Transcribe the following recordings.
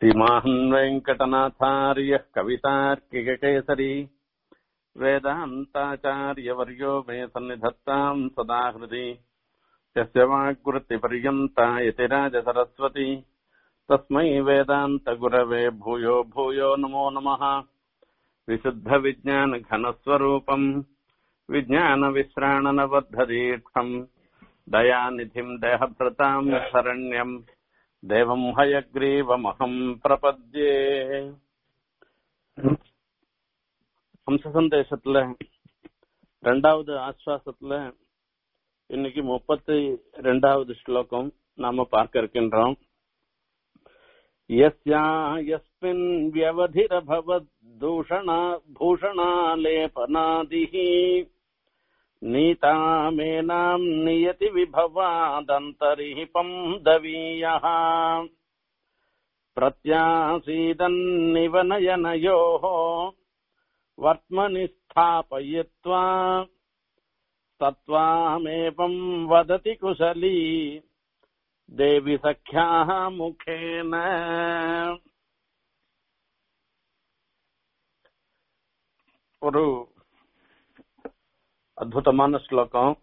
श्रीमान् वेङ्कटनाथार्यः कवितार्किककेसरी वेदान्ताचार्यवर्यो मे सन्निधत्ताम् सदा हृदि यस्य वाग्वृत्तिपर्यन्ता यतिराजसरस्वती तस्मै वेदान्तगुरवे भूयो भूयो नमो नमः विशुद्धविज्ञानघनस्वरूपम् विज्ञानविश्राणनबद्धदीक्षम् दयानिधिम् देहभृताम् शरण्यम् தேவம் ஹயக்ரீவமகம் பிரபத்யே ஹம்ச சந்தேசத்துல ரெண்டாவது ஆஸ்வாசத்துல இன்னைக்கு முப்பத்தி ரெண்டாவது ஸ்லோகம் நாம பார்க்க இருக்கின்றோம் யஸ்யா யஸ்மின் வியவதிரபவத் தூஷணா பூஷணாலேபனாதிஹி नीतामेनाम् नियति विभवादन्तरिहिपम् दवीयः प्रत्यासीदन्निव नयनयोः वर्त्मनि स्थापयित्वा तत्त्वामेवम् वदति कुशली देवि सख्याः मुखेन ஒரு அற்புதமான ஸ்லோகம்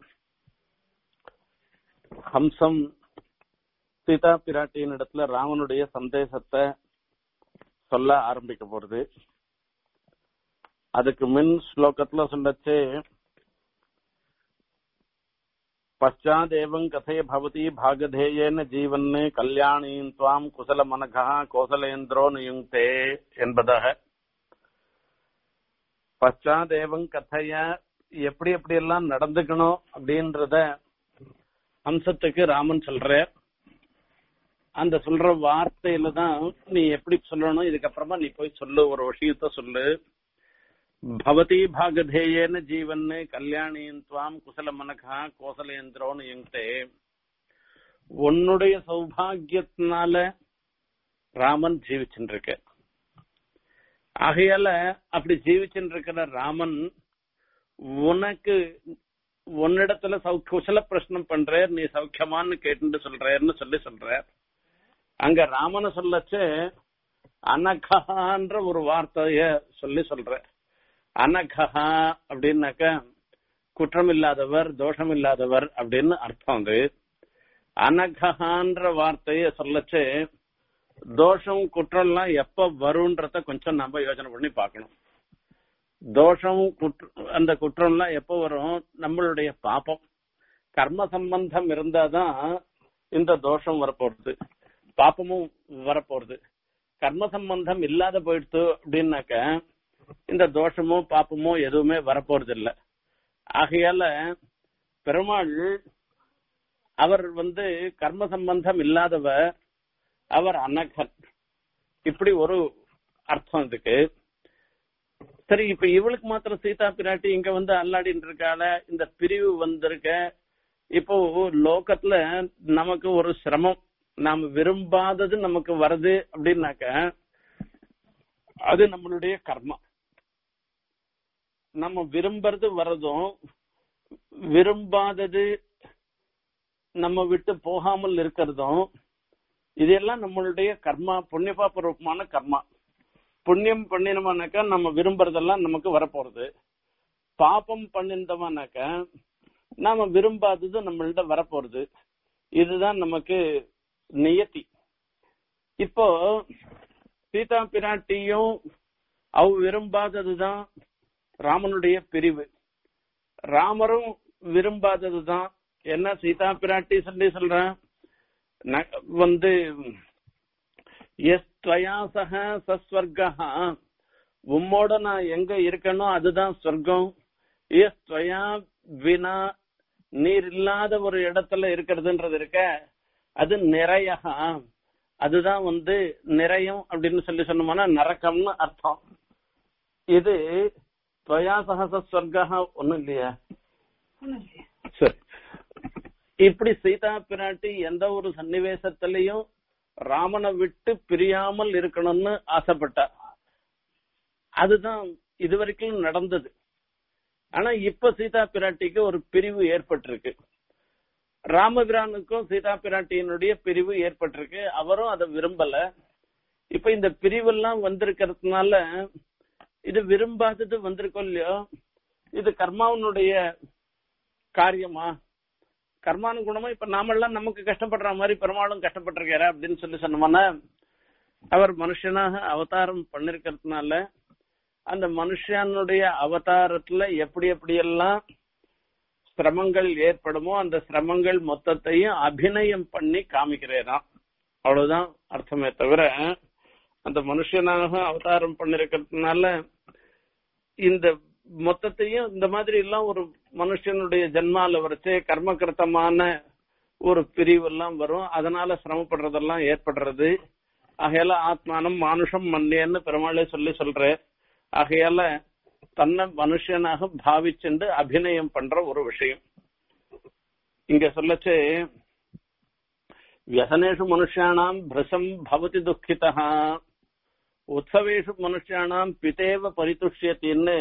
ஹம்சம் சீதா பிராட்டியின் இடத்துல ராமனுடைய சந்தேசத்தை சொல்ல ஆரம்பிக்க போறது அதுக்கு மின் ஸ்லோகத்துல சொல்லச்சு பశ్చాదేవం கதைய பவதி பாகதேயேன ஜீவன் கல்யாணீம் துவாம் குசல மனகா கோசலேந்திரோ நியுங்தே என்பதாக பశ్చాదేవం கதைய எப்படி எப்படி எல்லாம் நடந்துக்கணும் அப்படின்றத அம்சத்துக்கு ராமன் சொல்ற அந்த சொல்ற வார்த்தையில தான் நீ எப்படி சொல்லணும் இதுக்கப்புறமா நீ போய் சொல்லு ஒரு விஷயத்த சொல்லு பவதி பாகதேயேன ஜீவன் கல்யாணியின் துவாம் குசல மனகா கோசலேந்திரோன்னு எங்கிட்டே உன்னுடைய சௌபாகியத்தினால ராமன் ஜீவிச்சுட்டு இருக்க ஆகையால அப்படி ஜீவிச்சுட்டு இருக்கிற ராமன் உனக்கு உன்னிடத்துல சௌ குசல பிரச்சனை பண்ற நீ சௌக்கியமான்னு கேட்டு சொல்றேன்னு சொல்லி சொல்ற அங்க ராமனை சொல்லச்சு அனகஹான்ற ஒரு வார்த்தைய சொல்லி சொல்ற அனகஹா அப்படின்னாக்க குற்றம் இல்லாதவர் தோஷம் இல்லாதவர் அப்படின்னு அர்த்தம் அது அனகஹான்ற வார்த்தைய சொல்லச்சு தோஷம் குற்றம்லாம் எப்ப வரும்ன்றத கொஞ்சம் நம்ம யோசனை பண்ணி பார்க்கணும் தோஷம் அந்த குற்றம்லாம் எப்போ வரும் நம்மளுடைய பாப்பம் கர்ம சம்பந்தம் இருந்தாதான் இந்த தோஷம் வரப்போறது பாப்பமும் வரப்போறது கர்ம சம்பந்தம் இல்லாத போயிடுத்து அப்படின்னாக்க இந்த தோஷமோ பாப்பமோ எதுவுமே வரப்போறது இல்லை ஆகையால பெருமாள் அவர் வந்து கர்ம சம்பந்தம் இல்லாதவர் அவர் அனகன் இப்படி ஒரு அர்த்தம் இதுக்கு சரி இப்ப இவளுக்கு மாத்திரம் சீதா பிராட்டி இங்க வந்து அல்லாடின்னு இருக்கால இந்த பிரிவு வந்திருக்க இப்போ லோகத்துல நமக்கு ஒரு சிரமம் நாம விரும்பாதது நமக்கு வருது அப்படின்னாக்க அது நம்மளுடைய கர்மா நம்ம விரும்புறது வர்றதும் விரும்பாதது நம்ம விட்டு போகாமல் இருக்கிறதும் இதெல்லாம் நம்மளுடைய கர்மா புண்ணியபாபூர்வமான கர்மா புண்ணியம் பண்ணினோம்னாக்கா நம்ம விரும்புறதெல்லாம் நமக்கு வரப்போறது பாப்பம் பண்ணிருந்தோம்னாக்கா நாம விரும்பாதது நம்மள்ட்ட வரப்போறது இதுதான் நமக்கு நியத்தி இப்போ சீதா பிராட்டியும் அவ விரும்பாததுதான் ராமனுடைய பிரிவு ராமரும் விரும்பாததுதான் என்ன சீதா பிராட்டி சொல்லி சொல்றேன் வந்து எஸ்வயா சக சஸ்வர்கா உம்மோட நான் எங்க இருக்கணும் அதுதான் சொர்க்கம் எஸ்வயா வினா நீர் இல்லாத ஒரு இடத்துல இருக்கிறதுன்றது இருக்க அது நிறைய அதுதான் வந்து நிறையம் அப்படின்னு சொல்லி சொன்னோம்னா நரக்கம்னு அர்த்தம் இது துவயா சகச ஸ்வர்கா ஒண்ணும் இல்லையா சரி இப்படி சீதா பிராட்டி எந்த ஒரு சன்னிவேசத்திலையும் ராமனை விட்டு பிரியாமல் இருக்கணும்னு ஆசைப்பட்டா அதுதான் இதுவரைக்கும் நடந்தது ஆனா இப்ப சீதா பிராட்டிக்கு ஒரு பிரிவு ஏற்பட்டிருக்கு ராமபிரானுக்கும் சீதா பிராட்டியினுடைய பிரிவு ஏற்பட்டிருக்கு அவரும் அதை விரும்பல இப்ப இந்த பிரிவெல்லாம் வந்திருக்கிறதுனால இது விரும்பாதது வந்திருக்கோம் இல்லையோ இது கர்மாவனுடைய காரியமா கர்மானுகுணமா இப்ப நாமெல்லாம் நமக்கு கஷ்டப்படுற மாதிரி பெருமாளும் கஷ்டப்பட்டிருக்காரு அப்படின்னு சொல்லி சொன்னோம்னா அவர் மனுஷனாக அவதாரம் பண்ணிருக்கிறதுனால அந்த மனுஷனுடைய அவதாரத்துல எப்படி எப்படியெல்லாம் சிரமங்கள் ஏற்படுமோ அந்த சிரமங்கள் மொத்தத்தையும் அபிநயம் பண்ணி காமிக்கிறேராம் அவ்வளவுதான் அர்த்தமே தவிர அந்த மனுஷனாக அவதாரம் பண்ணிருக்கிறதுனால இந்த மொத்தத்தையும் இந்த மாதிரி எல்லாம் ஒரு மனுஷனுடைய ஜென்மால வரைச்சு கர்மகிருத்தமான ஒரு பிரிவு எல்லாம் வரும் அதனால சிரமப்படுறதெல்லாம் ஏற்படுறது ஆகையால ஆத்மானம் மானுஷம் மன்னேன்னு பெருமாளே சொல்லி சொல்ற ஆகையால தன்னை மனுஷனாக பாவிச்சுண்டு அபிநயம் பண்ற ஒரு விஷயம் இங்க சொல்லச்சு வியசனேஷு மனுஷானாம் பிரசம் பவதி துக்கிதா உற்சவேஷு மனுஷானாம் பிதேவ பரிதுஷ்யத்தின்னு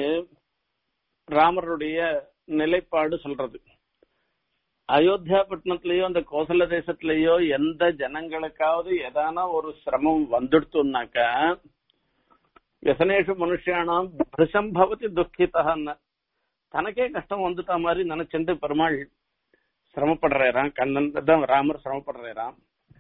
ராமருடைய நிலைப்பாடு சொல்றது அயோத்தியா பட்டணத்திலயோ அந்த கோசல தேசத்திலயோ எந்த ஜனங்களுக்காவது எதான ஒரு சிரமம் வந்துடுத்துனாக்கா வியசனேஷு மனுஷானாம் பிரசம் பவதி துக்கிதான்னு தனக்கே கஷ்டம் வந்துட்டா மாதிரி நினைச்சுட்டு பெருமாள் சிரமப்படுறாராம் கண்ணன் தான் ராமர் சிரமப்படுறாராம்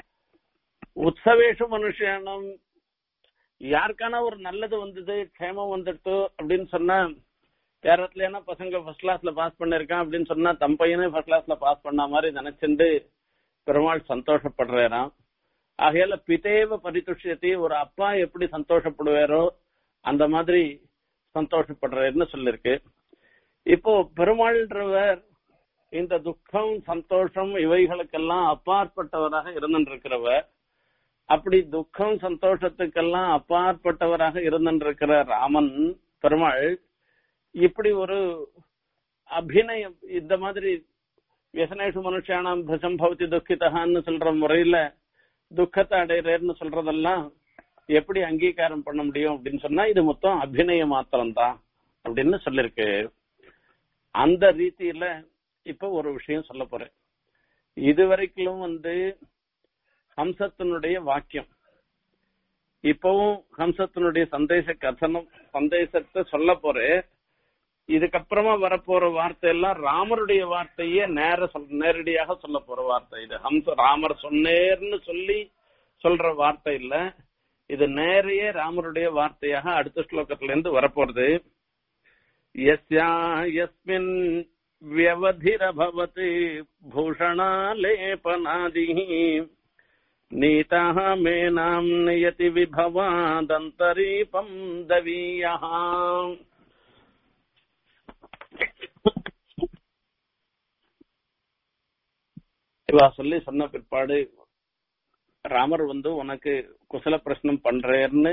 உற்சவேஷு மனுஷனும் யாருக்கான ஒரு நல்லது வந்தது க்ஷேமம் வந்துடுத்து அப்படின்னு சொன்னா கேரளத்துல பசங்க ஃபர்ஸ்ட் கிளாஸ்ல பாஸ் பண்ணிருக்கான் அப்படின்னு சொன்னா தம் பையனே ஃபர்ஸ்ட் கிளாஸ்ல பாஸ் பண்ண மாதிரி நினைச்சுண்டு பெருமாள் சந்தோஷப்படுறாராம் ஆகையால பிதேவ பரிதுஷ்யத்தை ஒரு அப்பா எப்படி சந்தோஷப்படுவாரோ அந்த மாதிரி சந்தோஷப்படுறாருன்னு சொல்லிருக்கு இப்போ பெருமாள்ன்றவர் இந்த துக்கம் சந்தோஷம் இவைகளுக்கெல்லாம் அப்பாற்பட்டவராக இருந்திருக்கிறவர் அப்படி துக்கம் சந்தோஷத்துக்கெல்லாம் அப்பாற்பட்டவராக இருந்திருக்கிற ராமன் பெருமாள் இப்படி ஒரு அபிநயம் இந்த மாதிரி வியசனேஷு மனுஷானாம் பிரசம் பவதி துக்கிதகான்னு சொல்ற முறையில துக்கத்தை அடையிறேன்னு சொல்றதெல்லாம் எப்படி அங்கீகாரம் பண்ண முடியும் அப்படின்னு சொன்னா இது மொத்தம் அபிநய மாத்திரம்தான் அப்படின்னு சொல்லிருக்கு அந்த ரீதியில இப்ப ஒரு விஷயம் சொல்ல போறேன் இதுவரைக்கும் வந்து ஹம்சத்தினுடைய வாக்கியம் இப்பவும் ஹம்சத்தினுடைய சந்தேச கதனம் சந்தேசத்தை சொல்ல போறேன் இதுக்கப்புறமா வரப்போற வார்த்தை எல்லாம் ராமருடைய வார்த்தையே நேர சொல் நேரடியாக சொல்ல போற வார்த்தை இது ஹம்ச ராமர் சொன்னேர்னு சொல்லி சொல்ற வார்த்தை இல்ல இது நேரையே ராமருடைய வார்த்தையாக அடுத்த ஸ்லோகத்துல இருந்து வரப்போறது यस्या यस्मिन् व्यवधिरभवत् भूषणालेपनादिः नीताः मेनाम् नयति विभवादन्तरीपम् दवीयः இவா சொல்லி சொன்ன பிற்பாடு ராமர் வந்து உனக்கு குசல பிரச்சனம் பண்றேன்னு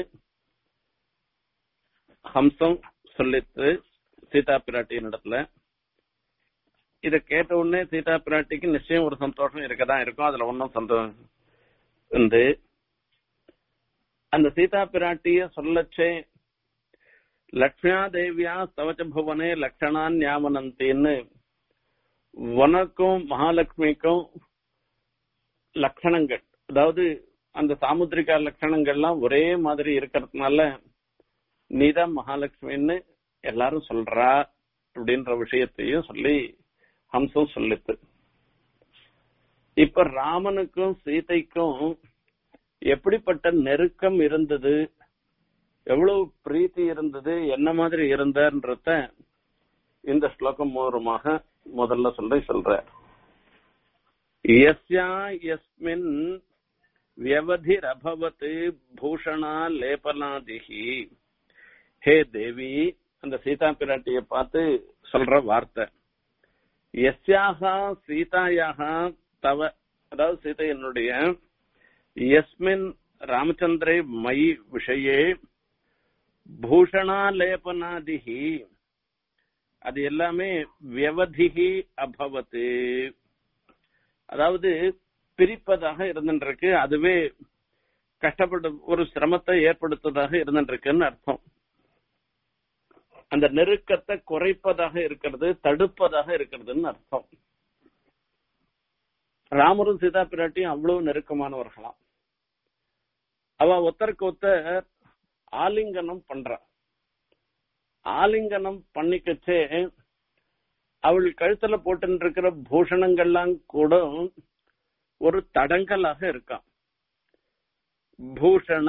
ஹம்சம் சொல்லித்து சீதா பிராட்டியின் இடத்துல இத கேட்ட உடனே சீதா பிராட்டிக்கு நிச்சயம் ஒரு சந்தோஷம் இருக்கதான் இருக்கும் அதுல ஒன்னும் சந்தோஷம் இருந்து அந்த சீதா பிராட்டிய சொல்லச்சே லக்ஷ்மியா தேவியா ஸ்தவச்ச புவனே லக்ஷணான் ஞாபனந்தின்னு உனக்கும் மகாலட்சுமிக்கும் லட்சணங்கள் அதாவது அந்த சாமுத்திரிகா லட்சணங்கள்லாம் ஒரே மாதிரி இருக்கிறதுனால நீதான் மகாலட்சுமின்னு எல்லாரும் சொல்றா அப்படின்ற விஷயத்தையும் சொல்லி ஹம்சம் சொல்லித்து இப்ப ராமனுக்கும் சீதைக்கும் எப்படிப்பட்ட நெருக்கம் இருந்தது எவ்வளவு பிரீத்தி இருந்தது என்ன மாதிரி இருந்தார்ன்றத இந்த ஸ்லோகம் மூலமாக முதல்ல சொல்லி சொல்ற யஸ்யா யஸ்மின் வியவதிரபவத் பூஷணா லேபனாதிகி ஹே தேவி அந்த சீதா பிராட்டிய பார்த்து சொல்ற வார்த்தை எஸ்யாக சீதாயாக தவ அதாவது சீதையனுடைய எஸ்மின் ராமச்சந்திரே மயி விஷயே பூஷணாலேபனாதிகி அது எல்லாமே வியவதிகி அபவத்து அதாவது பிரிப்பதாக இருந்துருக்கு அதுவே கஷ்டப்பட்டு ஒரு சிரமத்தை ஏற்படுத்துவதாக இருந்துருக்குன்னு அர்த்தம் அந்த நெருக்கத்தை குறைப்பதாக இருக்கிறது தடுப்பதாக இருக்கிறதுன்னு அர்த்தம் ராமரும் சீதா பிராட்டியும் அவ்வளவு நெருக்கமானவர்களாம் அவ ஒருத்தருக்கு ஒருத்தர் ஆலிங்கனம் பண்றா ஆலிங்கனம் பண்ணிக்கச்சே அவள் கழுத்துல போட்டு இருக்கிற பூஷணங்கள்லாம் கூட ஒரு தடங்கலாக இருக்கான் பூஷண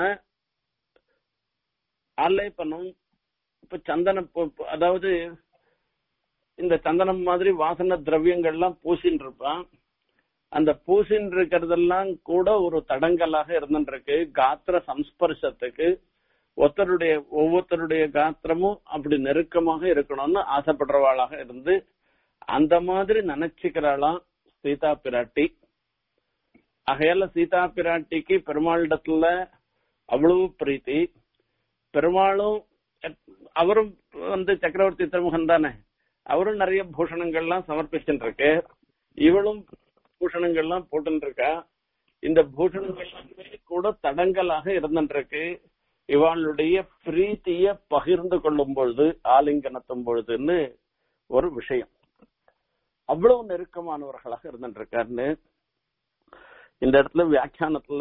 ஆலேபனம் இப்ப சந்தன பொ- அதாவது இந்த சந்தனம் மாதிரி வாசன திரவியங்கள்லாம் பூசின்னு இருப்பான் அந்த பூசின்னு இருக்கிறதெல்லாம் கூட ஒரு தடங்கலாக இருந்துருக்கு காத்திர சம்ஸ்பர்சத்துக்கு ஒருத்தருடைய ஒவ்வொருத்தருடைய காத்திரமும் அப்படி நெருக்கமாக இருக்கணும்னு ஆசைப்படுறவாளாக இருந்து அந்த மாதிரி நினைச்சுக்கிறாளாம் சீதா பிராட்டி ஆகையால சீதா பிராட்டிக்கு பெருமாளிடத்துல அவ்வளவு பிரீத்தி பெருமாளும் அவரும் வந்து சக்கரவர்த்தி திருமுகன் தானே அவரும் நிறைய பூஷணங்கள்லாம் சமர்ப்பிச்சுட்டு இருக்கு இவளும் பூஷணங்கள்லாம் போட்டுன்னு இருக்கா இந்த பூஷணங்கள் கூட தடங்கலாக இருந்துட்டு இருக்கு இவளுடைய பிரீத்திய பகிர்ந்து கொள்ளும் பொழுது ஆலிங்கனத்தும் பொழுதுன்னு ஒரு விஷயம் அவ்வளவு நெருக்கமானவர்களாக இருந்துட்டு இருக்காருன்னு இந்த இடத்துல வியாக்கியானத்துல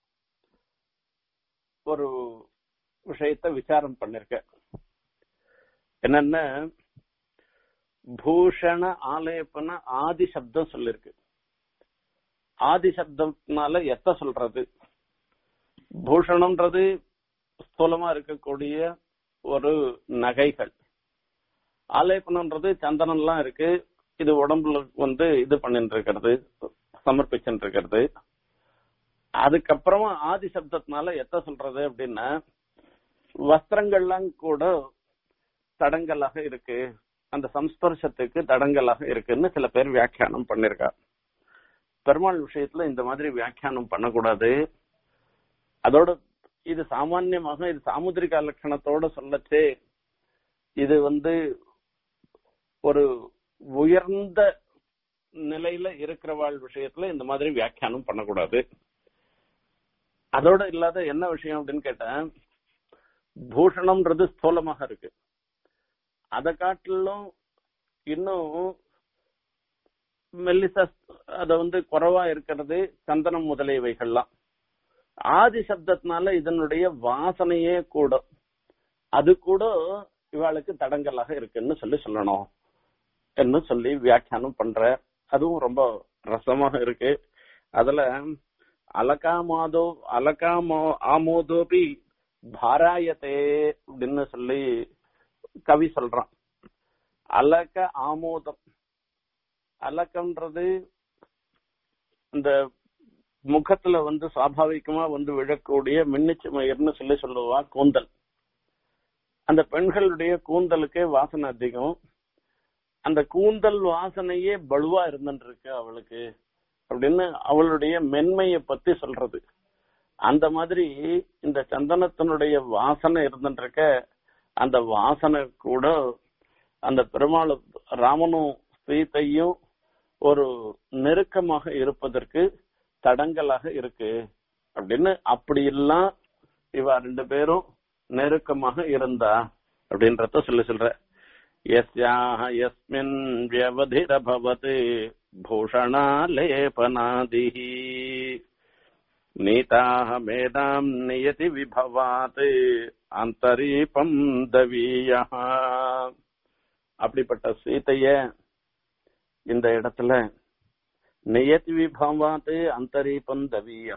ஒரு விஷயத்த விசாரம் பண்ணிருக்க என்னன்னா பூஷண ஆலேபன ஆதி சப்தம் சொல்லிருக்கு ஆதி சப்தத்தினால எத்த சொல்றது பூஷணம்ன்றது ஸ்தூலமா இருக்கக்கூடிய ஒரு நகைகள் ஆலேபனம்ன்றது சந்தனம்லாம் இருக்கு இது உடம்புல வந்து இது பண்ணிட்டு இருக்கிறது சமர்ப்பிச்சுட்டு இருக்கிறது அதுக்கப்புறமா ஆதி சப்தத்தினால எத்த சொல்றது அப்படின்னா வஸ்திரங்கள்லாம் கூட தடங்கலாக இருக்கு அந்த சம்ஸ்பர்சத்துக்கு தடங்கலாக இருக்குன்னு சில பேர் வியாக்கியானம் பண்ணிருக்கா பெருமாள் விஷயத்துல இந்த மாதிரி வியாக்கியானம் பண்ணக்கூடாது அதோட இது சாமான்யமாக இது சாமுதிரிகா லட்சணத்தோட சொல்லச்சே இது வந்து ஒரு உயர்ந்த நிலையில இருக்கிறவாள் விஷயத்துல இந்த மாதிரி வியாக்கியானம் பண்ணக்கூடாது அதோட இல்லாத என்ன விஷயம் அப்படின்னு கேட்டேன் பூஷணம்ன்றது ஸ்தூலமாக இருக்கு அதை காட்டிலும் இன்னும் மெல்லிசா அத வந்து குறைவா இருக்கிறது சந்தனம் முதலியவைகள்லாம் ஆதி சப்தத்தினால இதனுடைய வாசனையே கூட அது கூட இவாளுக்கு தடங்கலாக இருக்குன்னு சொல்லி சொல்லணும் என்று சொல்லி வியாக்கியானம் பண்ற அதுவும் ரொம்ப ரசமாக இருக்கு அதுல அலகாமாதோ அலகாமோ ஆமோதோபி பாராயத்தே அப்படின்னு சொல்லி கவி சொல்றான் அலக ஆமோதம் அலக்கன்றது இந்த முகத்துல வந்து சுவாபாவிகமா வந்து விழக்கூடிய மின்னிச்சு மயிர்னு சொல்லி சொல்லுவா கூந்தல் அந்த பெண்களுடைய கூந்தலுக்கே வாசனை அதிகம் அந்த கூந்தல் வாசனையே பலுவா இருந்துட்டு இருக்கு அவளுக்கு அப்படின்னு அவளுடைய மென்மையை பத்தி சொல்றது அந்த மாதிரி இந்த சந்தனத்தினுடைய வாசனை இருந்துட்டு இருக்க அந்த வாசனை கூட அந்த பெருமாள் ராமனும் சீத்தையும் ஒரு நெருக்கமாக இருப்பதற்கு தடங்கலாக இருக்கு அப்படின்னு அப்படி எல்லாம் இவ ரெண்டு பேரும் நெருக்கமாக இருந்தா அப்படின்றத சொல்லி சொல்ற यस्याः यस्मिन् व्यवधिरभवत् भूषणालेपनादिः नीताः मेदाम् नियति विभवात् அந்தரீபம் தவீயா அப்படிப்பட்ட சீதைய இந்த இடத்துல நியதி விபவாத்து அந்தரீபம் தவீயா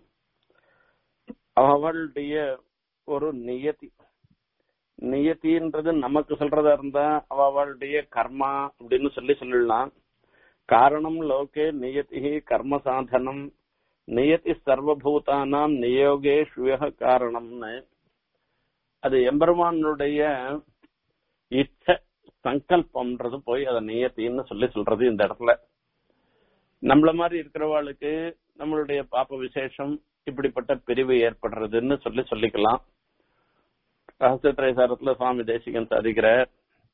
அவளுடைய ஒரு நியதி நியத்தின்றது நமக்கு சொல்றதா இருந்தா அவ அவளுடைய கர்மா அப்படின்னு சொல்லி சொல்லலாம் காரணம் லோகே நியதி கர்ம சாதனம் நியதி சர்வபூதானாம் நியோகே ஸ்விய காரணம்னு அது எம்பெருமானுடைய இச்ச சங்கல்பம்ன்றது போய் அதை நியத்தின்னு சொல்லி சொல்றது இந்த இடத்துல நம்மள மாதிரி இருக்கிறவாளுக்கு நம்மளுடைய பாப்ப விசேஷம் இப்படிப்பட்ட பிரிவு ஏற்படுறதுன்னு சொல்லி சொல்லிக்கலாம் ரகசிய திரைசாரத்துல சுவாமி தேசிகன் சாதிக்கிறார்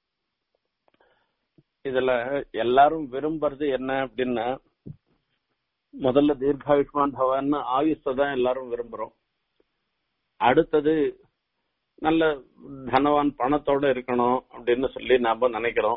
இதுல எல்லாரும் விரும்புறது என்ன அப்படின்னா முதல்ல தீர்காயுஷ்மான் பவான்னு ஆயுஷ தான் எல்லாரும் விரும்புறோம் அடுத்தது நல்ல தனவான் பணத்தோட இருக்கணும் அப்படின்னு சொல்லி நாம நினைக்கிறோம்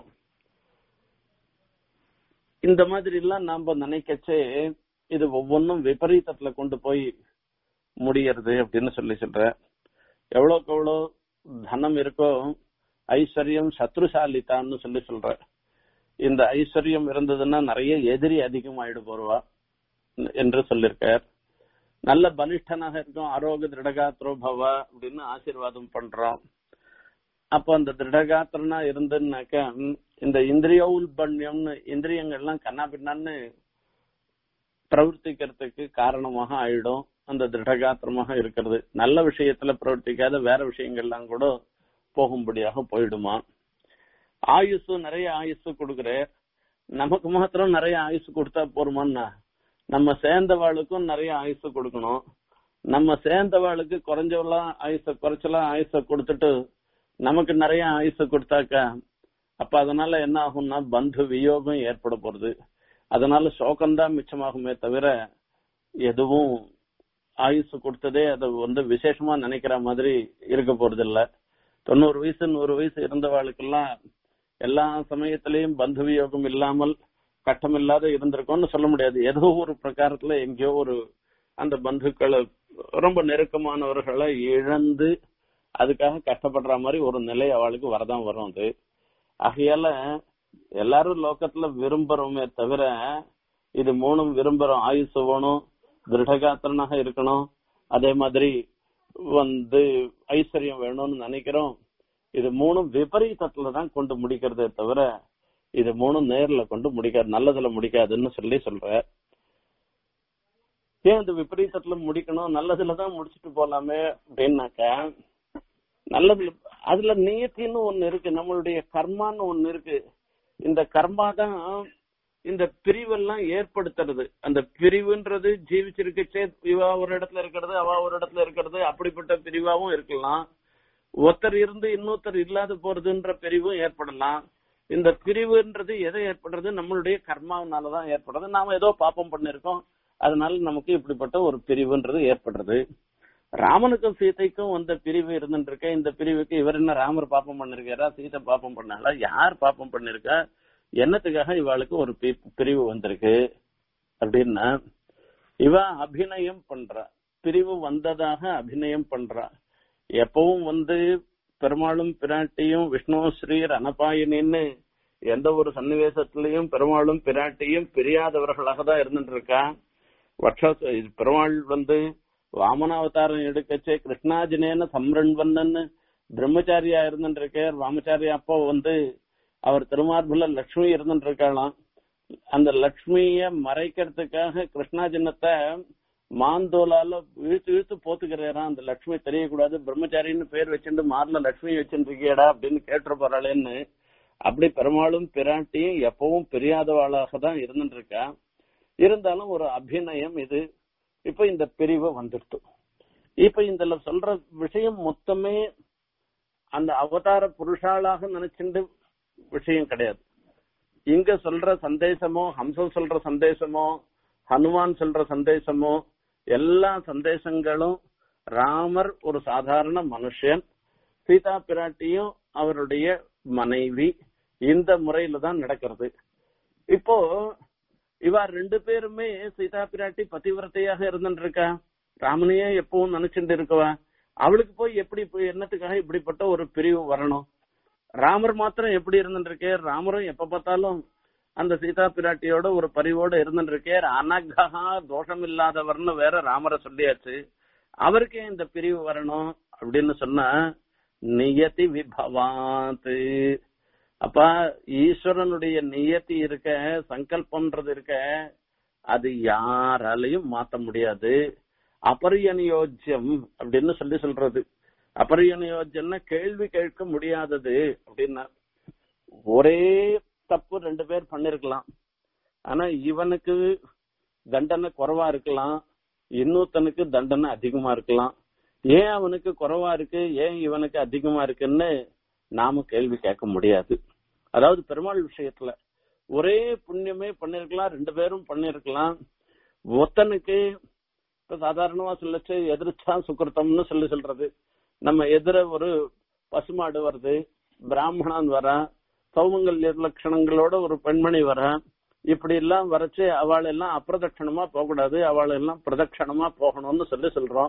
இந்த மாதிரி எல்லாம் நாம நினைக்கச்சே இது ஒவ்வொன்றும் விபரீதத்துல கொண்டு போய் முடியறது அப்படின்னு சொல்லி சொல்ற எவ்வளவுக்கு எவ்வளோ தனம் இருக்கோ ஐஸ்வர்யம் சத்ருசாலித்தான்னு சொல்லி சொல்ற இந்த ஐஸ்வர்யம் இருந்ததுன்னா நிறைய எதிரி அதிகமாயிடு போருவா என்று சொல்லியிருக்கார் நல்ல பலிஷ்டனாக இருக்கும் ஆரோக்கிய திருடகாத்திரோ பவ அப்படின்னு ஆசீர்வாதம் பண்றோம் அப்போ அந்த திருடகாத்திரனா இருந்துன்னாக்க இந்த இந்திரிய உல்பண்யம்னு இந்திரியங்கள்லாம் கண்ணா பின்னான்னு பிரவர்த்திக்கிறதுக்கு காரணமாக ஆயிடும் அந்த திருடகாத்திரமாக இருக்கிறது நல்ல விஷயத்துல பிரவர்த்திக்காத வேற விஷயங்கள்லாம் கூட போகும்படியாக போயிடுமா ஆயுசு நிறைய ஆயுசு கொடுக்குற நமக்கு மாத்திரம் நிறைய ஆயுசு கொடுத்தா போருமான்னா நம்ம சேர்ந்தவாளுக்கும் நிறைய ஆயுசு கொடுக்கணும் நம்ம சேர்ந்தவாளுக்கு குறைஞ்சவெல்லாம் ஆயுச குறைச்சலாம் ஆயுச கொடுத்துட்டு நமக்கு நிறைய ஆயுசு கொடுத்தாக்கா அப்ப அதனால என்ன ஆகும்னா பந்து வியோகம் ஏற்பட போறது அதனால சோகம்தான் மிச்சமாகுமே தவிர எதுவும் ஆயுசு கொடுத்ததே அதை வந்து விசேஷமா நினைக்கிற மாதிரி இருக்க போறது இல்ல தொண்ணூறு வயசு நூறு வயசு இருந்தவாளுக்கெல்லாம் எல்லா சமயத்திலையும் பந்து வியோகம் இல்லாமல் கட்டமில்லாத இருந்திருக்கும்னு சொல்ல முடியாது ஏதோ ஒரு பிரகாரத்துல எங்கேயோ ஒரு அந்த பந்துக்களை ரொம்ப நெருக்கமானவர்களை இழந்து அதுக்காக கஷ்டப்படுற மாதிரி ஒரு நிலை அவளுக்கு வரதான் வரும் அது ஆகையால எல்லாரும் லோக்கத்துல விரும்புறோமே தவிர இது மூணும் விரும்புறோம் ஆயுசு வேணும் திருடகாத்திரனாக இருக்கணும் அதே மாதிரி வந்து ஐஸ்வர்யம் வேணும்னு நினைக்கிறோம் இது மூணும் விபரீதத்துல தான் கொண்டு முடிக்கிறதே தவிர இது மூணும் நேர்ல கொண்டு முடிக்காது நல்லதுல முடிக்காதுன்னு சொல்லி சொல்ற ஏன் இந்த விபரீதத்துல முடிக்கணும் நல்லதுல தான் முடிச்சுட்டு போலாமே அப்படின்னாக்கா நல்லதுல அதுல நியத்தின்னு ஒண்ணு இருக்கு நம்மளுடைய கர்மான்னு ஒண்ணு இருக்கு இந்த கர்மா தான் இந்த பிரிவெல்லாம் ஏற்படுத்துறது அந்த பிரிவுன்றது ஜீவிச்சிருக்கச்சே இவா ஒரு இடத்துல இருக்கிறது அவ ஒரு இடத்துல இருக்கிறது அப்படிப்பட்ட பிரிவாவும் இருக்கலாம் ஒருத்தர் இருந்து இன்னொருத்தர் இல்லாத போறதுன்ற பிரிவும் ஏற்படலாம் இந்த பிரிவுன்றது எதை ஏற்படுறது நம்மளுடைய கர்மாவனாலதான் ஏற்படுறது நாம ஏதோ பாப்பம் பண்ணிருக்கோம் அதனால நமக்கு இப்படிப்பட்ட ஒரு பிரிவுன்றது ஏற்படுறது ராமனுக்கும் சீதைக்கும் வந்த பிரிவு இருந்துட்டு இந்த பிரிவுக்கு இவர் என்ன ராமர் பாப்பம் பண்ணிருக்காரா சீதை பாப்பம் பண்ணாங்களா யார் பாப்பம் பண்ணிருக்கா என்னத்துக்காக இவாளுக்கு ஒரு பிரிவு வந்திருக்கு அப்படின்னா இவ அபிநயம் பண்றா பிரிவு வந்ததாக அபிநயம் பண்றா எப்பவும் வந்து பெருமாளும் பிராட்டியும் விஷ்ணு ஸ்ரீ ரணபாயினின்னு எந்த ஒரு சன்னிவேசத்திலையும் பெருமாளும் பிராட்டியும் பிரியாதவர்களாக தான் இருந்துட்டு இருக்கா வட்ச பெருமாள் வந்து வாமனாவதாரம் எடுக்கச்சே கிருஷ்ணாஜினேன சம்ரண்வன்னு பிரம்மச்சாரியா இருந்துட்டு இருக்கார் வாமச்சாரி அப்போ வந்து அவர் திருமார்புல லக்ஷ்மி இருந்துட்டு இருக்கலாம் அந்த லக்ஷ்மிய மறைக்கிறதுக்காக கிருஷ்ணாஜினத்தை மாந்தோலால இழுத்து இழுத்து போத்துக்கிறாராம் அந்த லக்ஷ்மி தெரியக்கூடாது பிரம்மச்சாரின்னு பேர் வச்சுட்டு மார்ல லக்ஷ்மி வச்சுட்டு இருக்கியடா அப்படின்னு கேட்டு போறாளேன்னு அப்படி பெருமாளும் பிராட்டியும் எப்பவும் பிரியாதவாளாக தான் இருந்துட்டு இருக்கா இருந்தாலும் ஒரு அபிநயம் இது இப்ப இந்த பிரிவு வந்துடுத்து இப்ப இதுல சொல்ற விஷயம் மொத்தமே அந்த அவதார புருஷாளாக நினைச்சுட்டு விஷயம் கிடையாது இங்க சொல்ற சந்தேசமோ ஹம்சம் சொல்ற சந்தேசமோ ஹனுமான் சொல்ற சந்தேசமோ எல்லா சந்தேசங்களும் ராமர் ஒரு சாதாரண மனுஷன் சீதா பிராட்டியும் அவருடைய மனைவி இந்த முறையில தான் நடக்கிறது இப்போ இவா ரெண்டு பேருமே சீதா பிராட்டி பதிவிரத்தையாக இருந்துட்டு இருக்கா ராமனையே எப்பவும் நினைச்சுட்டு இருக்கவா அவளுக்கு போய் எப்படி போய் என்னத்துக்காக இப்படிப்பட்ட ஒரு பிரிவு வரணும் ராமர் மாத்திரம் எப்படி இருந்துட்டு இருக்கே ராமரும் எப்ப பார்த்தாலும் அந்த சீதா பிராட்டியோட ஒரு பரிவோட இருந்துட்டு இருக்கே அனகா தோஷம் இல்லாதவர்னு வேற ராமரை சொல்லியாச்சு அவருக்கே இந்த பிரிவு வரணும் அப்படின்னு சொன்னா நியதி விபவாத் அப்ப ஈஸ்வரனுடைய நியத்தி இருக்க சங்கல்பம்ன்றது இருக்க அது யாராலையும் மாத்த முடியாது அபரியனியோஜ்யம் அப்படின்னு சொல்லி சொல்றது அபரியனியோஜ்யம்னா கேள்வி கேட்க முடியாதது அப்படின்னா ஒரே தப்பு ரெண்டு பேர் பண்ணிருக்கலாம் ஆனா இவனுக்கு தண்டனை குறைவா இருக்கலாம் இன்னொருத்தனுக்கு தண்டனை அதிகமா இருக்கலாம் ஏன் அவனுக்கு குறைவா இருக்கு ஏன் இவனுக்கு அதிகமா இருக்குன்னு நாம கேள்வி கேட்க முடியாது அதாவது பெருமாள் விஷயத்துல ஒரே புண்ணியமே பண்ணிருக்கலாம் ரெண்டு பேரும் பண்ணிருக்கலாம் ஒருத்தனுக்கு இப்ப சாதாரணமா சொல்லச்சு எதிர்ச்சா சுக்கிருத்தம்னு சொல்லி சொல்றது நம்ம எதிர ஒரு பசுமாடு வருது பிராமணன் வரா சௌமங்கல்ய லட்சணங்களோட ஒரு பெண்மணி வரா இப்படி எல்லாம் வரைச்சு அவள் எல்லாம் அப்பிரதட்சணமா போகக்கூடாது அவள் எல்லாம் பிரதட்சணமா போகணும்னு சொல்லி சொல்றோம்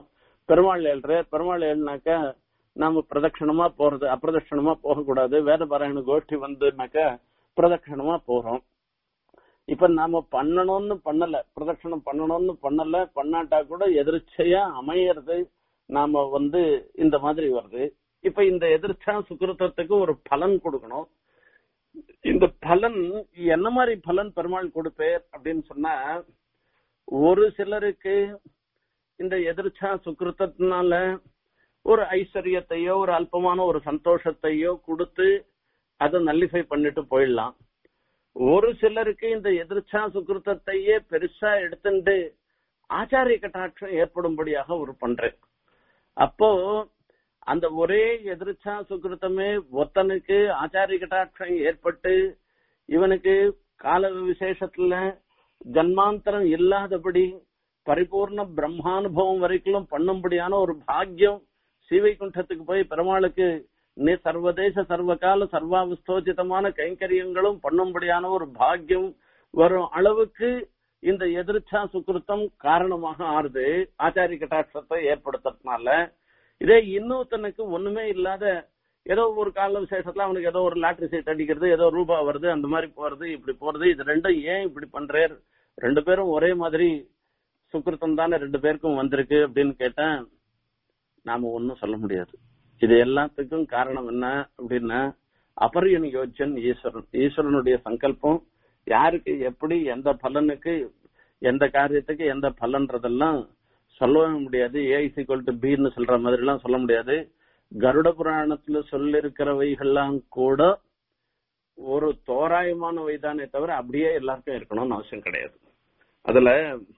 பெருமாள் ஏழ்ற பெருமாள் ஏழுனாக்க நாம பிரதட்சணமா போறது அப்பிரதட்சணமா போகக்கூடாது வேத பாராயண கோஷ்டி வந்துனாக்க பிரதட்சணமா போறோம் இப்ப நாம பண்ணணும்னு பண்ணல பிரதட்சணம் பண்ணணும்னு பண்ணல பண்ணாட்டா கூட எதிர்ச்சையா அமையறது நாம வந்து இந்த மாதிரி வருது இப்ப இந்த எதிர்ச்சா சுக்கிருத்தத்துக்கு ஒரு பலன் கொடுக்கணும் இந்த பலன் என்ன மாதிரி பலன் பெருமாள் கொடுப்பேர் அப்படின்னு சொன்னா ஒரு சிலருக்கு இந்த எதிர்ச்சா சுக்கிருத்தத்தினால ஒரு ஐஸ்வர்யத்தையோ ஒரு அல்பமான ஒரு சந்தோஷத்தையோ கொடுத்து அதை நல்லிஃபை பண்ணிட்டு போயிடலாம் ஒரு சிலருக்கு இந்த எதிர்ச்சா சுக்கிருத்தத்தையே பெருசா எடுத்துட்டு ஆச்சாரிய கட்டாட்சம் ஏற்படும்படியாக ஒரு பண்றேன் அப்போ அந்த ஒரே எதிர்ச்சா சுக்கிருத்தமே ஒத்தனுக்கு ஆச்சாரிய கட்டாட்சம் ஏற்பட்டு இவனுக்கு கால விசேஷத்துல ஜன்மாந்தரம் இல்லாதபடி பரிபூர்ண பிரம்மானுபவம் வரைக்கும் பண்ணும்படியான ஒரு பாக்கியம் ஸ்ரீவைகுண்டத்துக்கு போய் பெருமாளுக்கு நீ சர்வதேச சர்வகால சர்வாவஸ்தோச்சிதமான கைங்கரியங்களும் பண்ணும்படியான ஒரு பாக்கியம் வரும் அளவுக்கு இந்த எதிர்ச்சா சுக்கிருத்தம் காரணமாக ஆறுது ஆச்சாரிய கட்டாட்சத்தை ஏற்படுத்துறதுனால இதே இன்னொருத்தனுக்கு ஒண்ணுமே இல்லாத ஏதோ ஒரு கால விசேஷத்துல அவனுக்கு ஏதோ ஒரு லாட்டரி சீட் அடிக்கிறது ஏதோ ரூபா வருது அந்த மாதிரி போறது இப்படி போறது இது ரெண்டும் ஏன் இப்படி பண்றார் ரெண்டு பேரும் ஒரே மாதிரி சுக்கிருத்தம் தானே ரெண்டு பேருக்கும் வந்திருக்கு அப்படின்னு கேட்டேன் நாம ஒன்னும் சொல்ல முடியாது இது எல்லாத்துக்கும் காரணம் என்ன அப்படின்னா அபரியன் யோஜன் ஈஸ்வரன் ஈஸ்வரனுடைய சங்கல்பம் யாருக்கு எப்படி எந்த பலனுக்கு எந்த காரியத்துக்கு எந்த பலன்றதெல்லாம் சொல்லவே முடியாது ஏ இசிக்வல் டு பின்னு சொல்ற மாதிரி எல்லாம் சொல்ல முடியாது கருட புராணத்துல சொல்லிருக்கிறவைகள்லாம் கூட ஒரு தோராயமான தானே தவிர அப்படியே எல்லாருக்கும் இருக்கணும்னு அவசியம் கிடையாது அதுல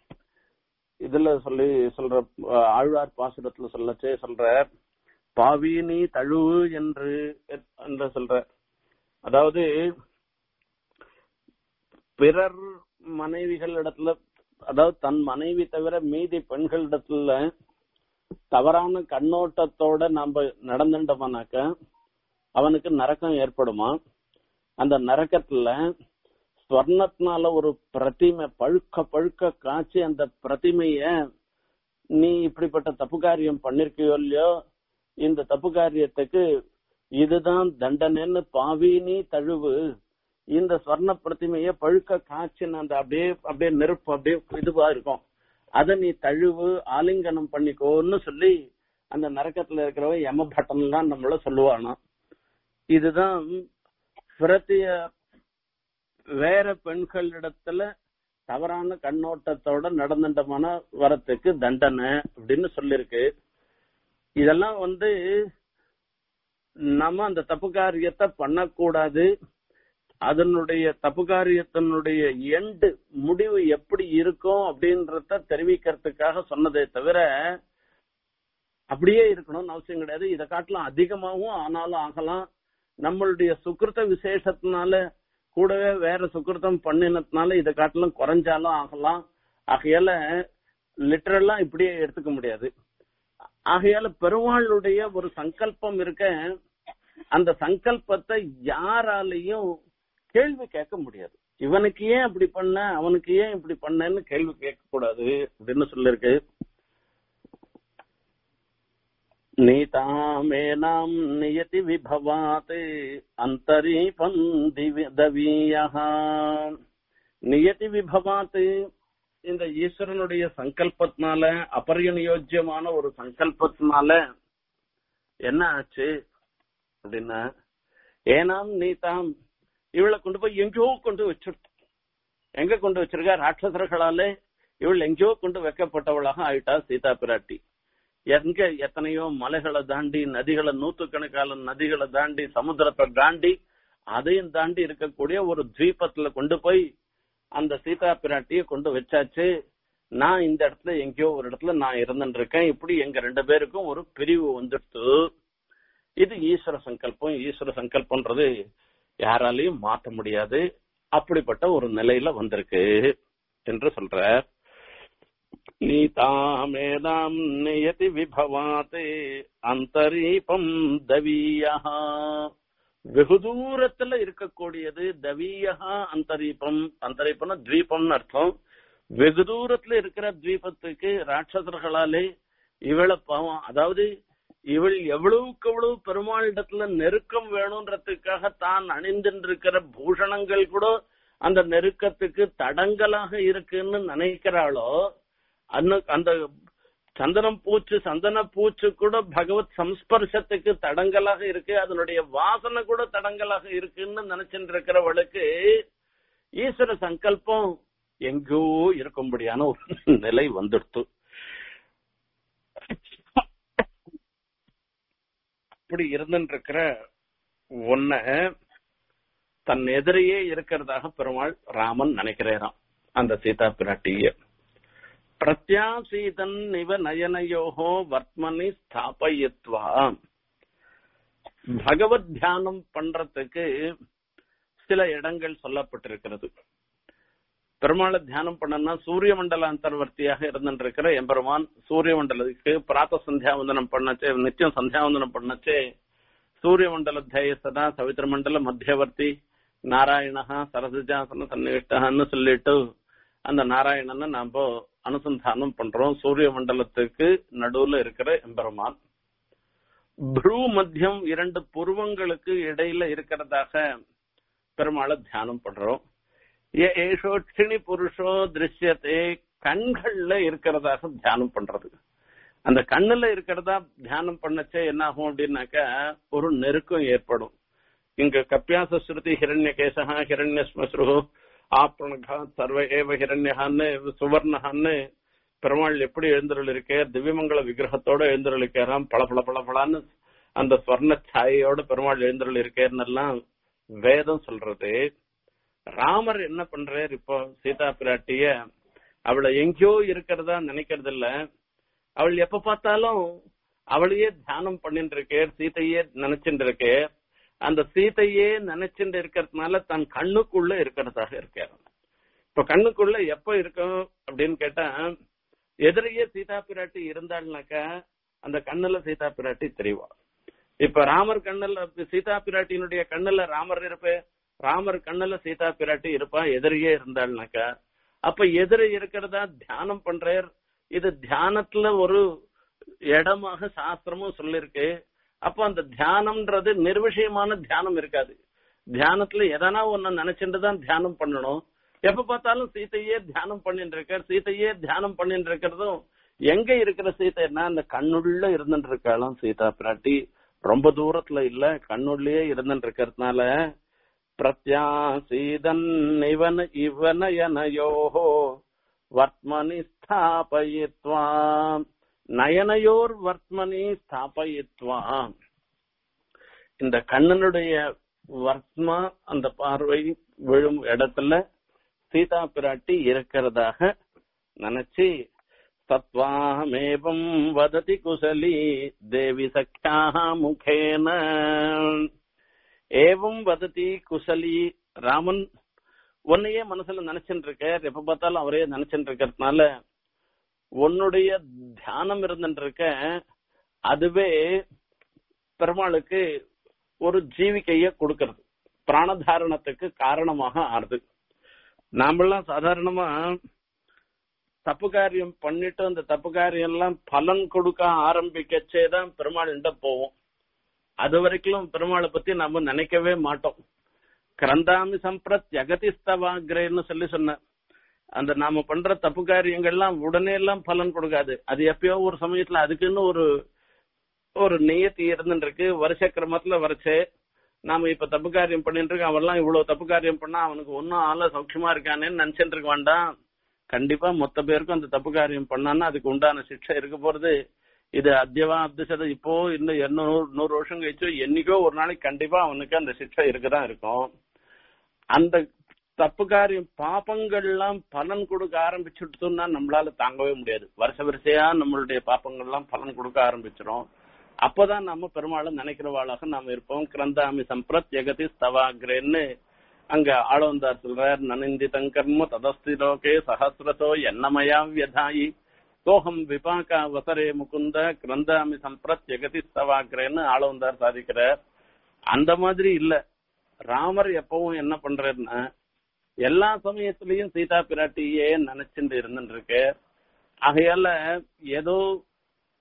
இதுல சொல்லி சொல்ற அஹ், ஆழ்வார் பாசுரத்துல சொல்லச்சே சொல்ற பாவீனி தழுவு என்று என்று சொல்ற அதாவது பிறர் மனைவிகள் இடத்துல அதாவது தன் மனைவி தவிர மீதி பெண்களிடத்துல தவறான கண்ணோட்டத்தோட நாம நடந்துட்டோம்னாக்க அவனுக்கு நரக்கம் ஏற்படுமா அந்த நரக்கத்துல ஸ்வர்ணத்தினால ஒரு பிரதிமை பழுக்க பழுக்க காய்ச்சி அந்த பிரதிமைய நீ இப்படிப்பட்ட தப்பு காரியம் பண்ணிருக்கியோ இல்லையோ இந்த தப்பு காரியத்துக்கு இதுதான் தண்டனைன்னு பாவினி தழுவு இந்த ஸ்வர்ண பிரதிமைய பழுக்க காய்ச்சின அந்த அப்படியே அப்படியே நெருப்பு அப்படியே இதுவா இருக்கும் அதை நீ தழுவு ஆலிங்கனம் பண்ணிக்கோன்னு சொல்லி அந்த நரக்கத்துல இருக்கிறவன் யம பட்டன்லாம் நம்மள சொல்லுவானா இதுதான் பிரத்திய வேற பெண்களிடத்துல தவறான கண்ணோட்டத்தோட நடந்துட்டமான வரத்துக்கு தண்டனை அப்படின்னு சொல்லிருக்கு இதெல்லாம் வந்து நம்ம அந்த தப்பு காரியத்தை பண்ணக்கூடாது அதனுடைய தப்பு காரியத்தினுடைய எண்டு முடிவு எப்படி இருக்கும் அப்படின்றத தெரிவிக்கிறதுக்காக சொன்னதே தவிர அப்படியே இருக்கணும்னு அவசியம் கிடையாது இதை காட்டிலும் அதிகமாகவும் ஆனாலும் ஆகலாம் நம்மளுடைய சுக்கிருத்த விசேஷத்தினால கூடவே வேற சுக்கிருத்தம் பண்ணினதுனால இதை காட்டிலும் குறைஞ்சாலும் ஆகலாம் ஆகையால லிட்டரலா இப்படியே எடுத்துக்க முடியாது ஆகையால பெருமாளுடைய ஒரு சங்கல்பம் இருக்க அந்த சங்கல்பத்தை யாராலையும் கேள்வி கேட்க முடியாது இவனுக்கு ஏன் அப்படி பண்ண அவனுக்கு ஏன் இப்படி பண்ணன்னு கேள்வி கேட்க கூடாது அப்படின்னு சொல்லிருக்கு நீதாமேனாம் நியதி விபவாத் அந்தரீபம் தவீயः நியதி விபவாத் இந்த ஈஸ்வரனுடைய சங்கல்பத்தினால அபரியநியோஜ்யமான ஒரு சங்கல்பத்தினால என்ன ஆச்சு அப்படின்னா ஏனாம் நீதாம் இவளை கொண்டு போய் எங்கேயோ கொண்டு வச்சிருக்க எங்க கொண்டு வச்சிருக்கா ராட்சசர்களாலே இவள் எங்கேயோ கொண்டு வைக்கப்பட்டவளாக ஆயிட்டா சீதா பிராட்டி எங்க எத்தனையோ மலைகளை தாண்டி நதிகளை நூத்துக்கணக்கான நதிகளை தாண்டி சமுத்திரத்தை தாண்டி அதையும் தாண்டி இருக்கக்கூடிய ஒரு தீபத்துல கொண்டு போய் அந்த சீதா பிராட்டிய கொண்டு வச்சாச்சு நான் இந்த இடத்துல எங்கேயோ ஒரு இடத்துல நான் இருந்துட்டு இருக்கேன் இப்படி எங்க ரெண்டு பேருக்கும் ஒரு பிரிவு வந்துடுத்து இது ஈஸ்வர சங்கல்பம் ஈஸ்வர சங்கல்பம்ன்றது யாராலையும் மாற்ற முடியாது அப்படிப்பட்ட ஒரு நிலையில வந்திருக்கு என்று சொல்ற நீதாமேதாம் நியதி விபவாத்தே அந்தரீபம் தவீயா வெகு தூரத்துல இருக்கக்கூடியது தவீயா அந்தரீபம் அந்தரீபம்னா தீபம்னு அர்த்தம் வெகு தூரத்துல இருக்கிற தீபத்துக்கு ராட்சசர்களாலே இவளை பாவம் அதாவது இவள் எவ்வளவுக்கு எவ்வளவு பெருமாளிடத்துல நெருக்கம் வேணும்ன்றதுக்காக தான் அணிந்திருக்கிற பூஷணங்கள் கூட அந்த நெருக்கத்துக்கு தடங்கலாக இருக்குன்னு நினைக்கிறாளோ அன்னு அந்த சந்தனம் பூச்சு சந்தன பூச்சு கூட பகவத் சம்ஸ்பர்சத்துக்கு தடங்கலாக இருக்கு அதனுடைய வாசனை கூட தடங்கலாக இருக்குன்னு நினைச்சிட்டு இருக்கிறவளுக்கு ஈஸ்வர சங்கல்பம் எங்கோ இருக்கும்படியான ஒரு நிலை வந்துடுத்து அப்படி இருந்துட்டு இருக்கிற ஒன்ன தன் எதிரையே இருக்கிறதாக பெருமாள் ராமன் நினைக்கிறாராம் அந்த சீதா பிராட்டிய பிரத்யாசீதன் இவ நயனயோகோ வர்மனி ஸ்தாபயித்வா பகவத் தியானம் பண்றதுக்கு சில இடங்கள் சொல்லப்பட்டிருக்கிறது பெருமாளை தியானம் பண்ணனா சூரிய மண்டல அந்தர்வர்த்தியாக இருந்திருக்கிற எம்பெருமான் சூரிய மண்டலத்துக்கு பிராத்த சந்தியாவந்தனம் பண்ணச்சே நித்தியம் சந்தியாவந்தனம் பண்ணச்சே சூரிய மண்டல தேயசதா சவித்திர மண்டல மத்தியவர்த்தி நாராயணஹா சரசிஜாசன சன்னிவிஷ்டன்னு சொல்லிட்டு அந்த நாராயணனை நாம அனுசந்தானம் பண்றோம் சூரிய மண்டலத்துக்கு நடுவுல இருக்கிற எம்பெருமான் ப்ரூ மத்தியம் இரண்டு புருவங்களுக்கு இடையில இருக்கிறதாக பெருமாளை தியானம் பண்றோம் ஏஷோட்சிணி புருஷோ திருஷ்யத்தே கண்கள்ல இருக்கிறதாக தியானம் பண்றது அந்த கண்ணுல இருக்கிறதா தியானம் பண்ணச்சே என்ன ஆகும் அப்படின்னாக்கா ஒரு நெருக்கம் ஏற்படும் இங்க கப்பியாச ஸ்ருதி ஹிரண்ய கேசகா ஹிரண்ய ஸ்மஸ்ரு ஆப்ரணகா சர்வ ஏவ ஹிரண்யகான்னு சுவர்ணகான்னு பெருமாள் எப்படி எழுந்தருள் இருக்கே திவ்யமங்கல விக்கிரகத்தோட எழுந்தருள் இருக்காராம் பல பல பல பலான்னு அந்த ஸ்வர்ண சாயோட பெருமாள் எழுந்தருள் இருக்கேன்னெல்லாம் வேதம் சொல்றது ராமர் என்ன பண்றாரு இப்போ சீதா பிராட்டிய அவளை எங்கேயோ இருக்கிறதா நினைக்கிறது இல்ல அவள் எப்ப பார்த்தாலும் அவளையே தியானம் பண்ணிட்டு இருக்கே சீதையே நினைச்சுட்டு இருக்கே அந்த சீதையே நினைச்சுட்டு இருக்கிறதுனால தன் கண்ணுக்குள்ள இருக்கிறதாக இருக்காரு இப்ப கண்ணுக்குள்ள எப்ப இருக்கும் அப்படின்னு கேட்டா எதிரையே சீதா பிராட்டி இருந்தாள்னாக்கா அந்த கண்ணுல சீதா பிராட்டி தெரிவா இப்ப ராமர் கண்ணுல சீதா பிராட்டியினுடைய கண்ணுல ராமர் இருப்பே ராமர் கண்ணுல சீதா பிராட்டி இருப்பா எதிரியே இருந்தாள்னாக்கா அப்ப எதிர இருக்கிறதா தியானம் பண்றார் இது தியானத்துல ஒரு இடமாக சாஸ்திரமும் சொல்லிருக்கு அப்ப அந்த தியானம்ன்றது நிர்விஷயமான தியானம் இருக்காது தியானத்துல எதனா ஒன்னு நினைச்சுட்டு தான் தியானம் பண்ணணும் எப்ப பார்த்தாலும் சீத்தையே தியானம் பண்ணிட்டு இருக்கார் சீத்தையே தியானம் பண்ணிட்டு இருக்கிறதும் எங்க இருக்கிற சீத்தைன்னா அந்த கண்ணுள்ள இருந்துட்டு இருக்காளாம் சீதா பிராட்டி ரொம்ப தூரத்துல இல்ல கண்ணுள்ளயே இருந்துட்டு இருக்கிறதுனால பிரத்யாசீதன் இவன் இவனயனயோஹோ வர்த்மனி ஸ்தாபயித்வா நயனயோர் வர்த்மனி ஸ்தாபயித்வா இந்த கண்ணனுடைய வர்த்மா அந்த பார்வை விழும் இடத்துல சீதா பிராட்டி இருக்கிறதாக நினைச்சு தத்வாமேவம் வததி குசலி தேவி சக்கியாக முகேன ஏவம் வததி குசலி ராமன் உன்னையே மனசுல நினைச்சுட்டு இருக்க எப்ப பார்த்தாலும் அவரே நினைச்சுட்டு இருக்கிறதுனால உன்னுடைய தியானம் இருந்துட்டு இருக்க அதுவே பெருமாளுக்கு ஒரு ஜீவிக்கைய கொடுக்கறது பிராணதாரணத்துக்கு காரணமாக ஆறுது நாமெல்லாம் சாதாரணமா தப்பு காரியம் பண்ணிட்டு அந்த தப்பு காரியம் எல்லாம் பலன் கொடுக்க ஆரம்பிக்கச்சே தான் பெருமாள் போவோம் அது வரைக்கும் பெருமாளை பத்தி நாம நினைக்கவே மாட்டோம் கிரந்தாமி சம்பிரத் யகதிஸ்தவாகிரேன்னு சொல்லி சொன்ன அந்த நாம பண்ற தப்பு காரியங்கள்லாம் உடனே எல்லாம் பலன் கொடுக்காது அது எப்பயோ ஒரு சமயத்துல அதுக்குன்னு ஒரு ஒரு நியத்தி இருந்துட்டு இருக்கு வருஷ கிரமத்துல வரைச்சே நாம இப்ப தப்பு காரியம் பண்ணிட்டு இருக்கோம் அவெல்லாம் இவ்வளவு தப்பு காரியம் பண்ணா அவனுக்கு ஒன்னும் ஆள சௌக்கியமா இருக்கானேன்னு நினைச்சிட்டு இருக்க வேண்டாம் கண்டிப்பா மொத்த பேருக்கும் அந்த தப்பு காரியம் பண்ணான்னா அதுக்கு உண்டான சிக்ஷை இருக்க போறது இது அத்தியவா அப்திசத இப்போ இன்னும் இருநூறு நூறு வருஷம் கழிச்சு என்னைக்கோ ஒரு நாளைக்கு கண்டிப்பா அவனுக்கு அந்த சிக்ஷை இருக்கதான் இருக்கும் அந்த தப்பு காரியம் பாப்பங்கள்லாம் பலன் கொடுக்க ஆரம்பிச்சுட்டுன்னா நம்மளால தாங்கவே முடியாது வருஷ வரிசையா நம்மளுடைய பாப்பங்கள்லாம் பலன் கொடுக்க ஆரம்பிச்சிடும் அப்பதான் நம்ம பெருமாளை நினைக்கிறவாளாக நாம இருப்போம் கிரந்தாமி சம்பிரத் ஜெகதி ஸ்தவாகிரேன்னு அங்க ஆளவந்தார் சொல்றார் நனிந்திதம் கர்ம ததஸ்தி லோகே சஹசிரதோ என்னமயா வியதாயி சோகம் விபாகா வசரே முகுந்த கிரந்தாமி சம்பிரத் ஜெகதி ஸ்தவாகிரேன்னு ஆளவந்தார் சாதிக்கிறார் அந்த மாதிரி இல்ல ராமர் எப்பவும் என்ன பண்றாருன்னா எல்லா சமயத்திலையும் சீதா பிராட்டியே நினைச்சுட்டு இருந்துட்டு இருக்கு ஆகையால ஏதோ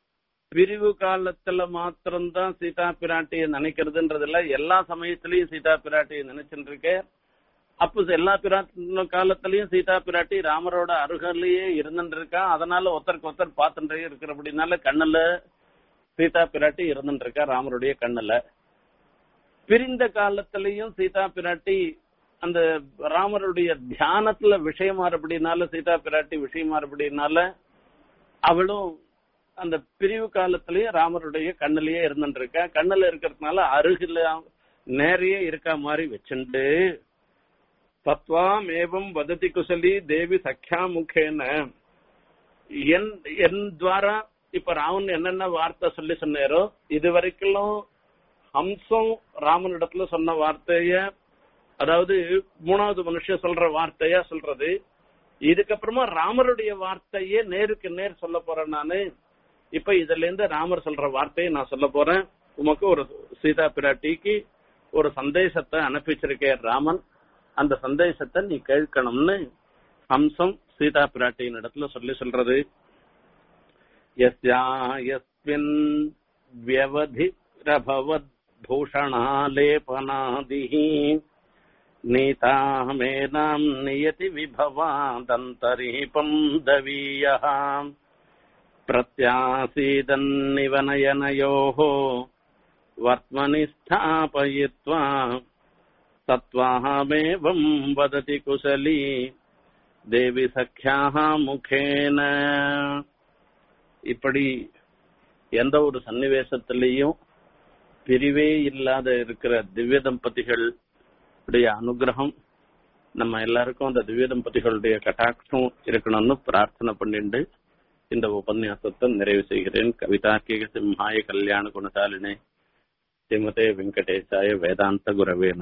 பிரிவு காலத்துல மாத்திரம்தான் சீதா பிராட்டியை நினைக்கிறதுன்றதுல எல்லா சமயத்திலயும் சீதா பிராட்டியை நினைச்சுட்டு இருக்கேன் அப்போ எல்லா பிராட்டி காலத்திலயும் சீதா பிராட்டி ராமரோட அருகிலேயே இருந்துட்டு இருக்கா அதனால ஒருத்தருக்கு ஒருத்தர் பார்த்துட்டே இருக்கிறபடினால கண்ணுல சீதா பிராட்டி இருந்துட்டு இருக்கா ராமருடைய கண்ணுல பிரிந்த காலத்திலையும் சீதா பிராட்டி அந்த ராமருடைய தியானத்துல விஷயமாறபடினால சீதா பிராட்டி விஷயமாறபடினால அவளும் அந்த பிரிவு காலத்திலயும் ராமருடைய கண்ணுலயே இருந்துட்டு இருக்கா கண்ணுல இருக்கிறதுனால அருகில நேரைய இருக்க மாதிரி வச்சுண்டு தத்வாம் ஏவம் வததி குசலி தேவி சக்யா முகேன என் என் துவாரா இப்ப ராமன் என்னென்ன வார்த்தை சொல்லி சொன்னாரோ இது வரைக்கும் ஹம்சம் ராமனிடத்துல சொன்ன வார்த்தைய அதாவது மூணாவது மனுஷன் சொல்ற வார்த்தையா சொல்றது இதுக்கப்புறமா ராமருடைய வார்த்தையே நேருக்கு நேர் சொல்ல போறேன் நானு இப்ப இதுல இருந்து ராமர் சொல்ற வார்த்தையை நான் சொல்ல போறேன் உமக்கு ஒரு சீதா பிராட்டிக்கு ஒரு சந்தேசத்தை அனுப்பி வச்சிருக்கேன் ராமன் அந்த சந்தேசத்தை நீ கேட்கணும்னு ஹம்சம் சீதா பிராட்டியின் இடத்துல சொல்லி சொல்றது யஸ்யாயஸ்மின் வியவதி ரபவத் பூஷணாலேபனாதிः नीतामेनाम् नियति विभवादन्तरीपम् दवीयः प्रत्यासीदन्निव नयनयोः वर्त्मनि स्थापयित्वा तत्त्वाहमेवम् वदति कुशली தேவி சக்கியாக முகேன இப்படி எந்த ஒரு சன்னிவேசத்திலையும் பிரிவே இல்லாத இருக்கிற திவ்ய தம்பதிகள் உடைய அனுகிரகம் நம்ம எல்லாருக்கும் அந்த திவ்ய தம்பதிகளுடைய கட்டாட்சம் இருக்கணும்னு பிரார்த்தனை பண்ணிட்டு இந்த உபன்யாசத்தை நிறைவு செய்கிறேன் கவிதார்க்கிக சிம்ஹாய கல்யாண குணசாலினே ஸ்ரீமதே வெங்கடேசாய வேதாந்த குரவே